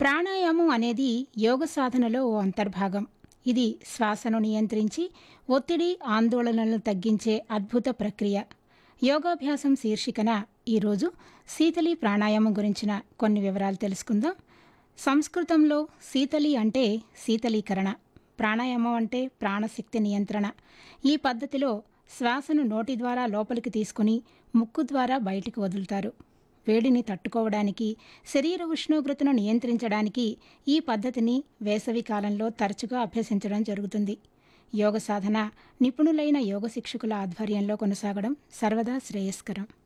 ప్రాణాయామం అనేది యోగ సాధనలో ఓ అంతర్భాగం ఇది శ్వాసను నియంత్రించి ఒత్తిడి ఆందోళనలను తగ్గించే అద్భుత ప్రక్రియ యోగాభ్యాసం శీర్షికన ఈరోజు శీతలి ప్రాణాయామం గురించిన కొన్ని వివరాలు తెలుసుకుందాం సంస్కృతంలో శీతలి అంటే శీతలీకరణ ప్రాణాయామం అంటే ప్రాణశక్తి నియంత్రణ ఈ పద్ధతిలో శ్వాసను నోటి ద్వారా లోపలికి తీసుకుని ముక్కు ద్వారా బయటికి వదులుతారు వేడిని తట్టుకోవడానికి శరీర ఉష్ణోగ్రతను నియంత్రించడానికి ఈ పద్ధతిని వేసవి కాలంలో తరచుగా అభ్యసించడం జరుగుతుంది యోగ సాధన నిపుణులైన యోగ శిక్షకుల ఆధ్వర్యంలో కొనసాగడం సర్వదా శ్రేయస్కరం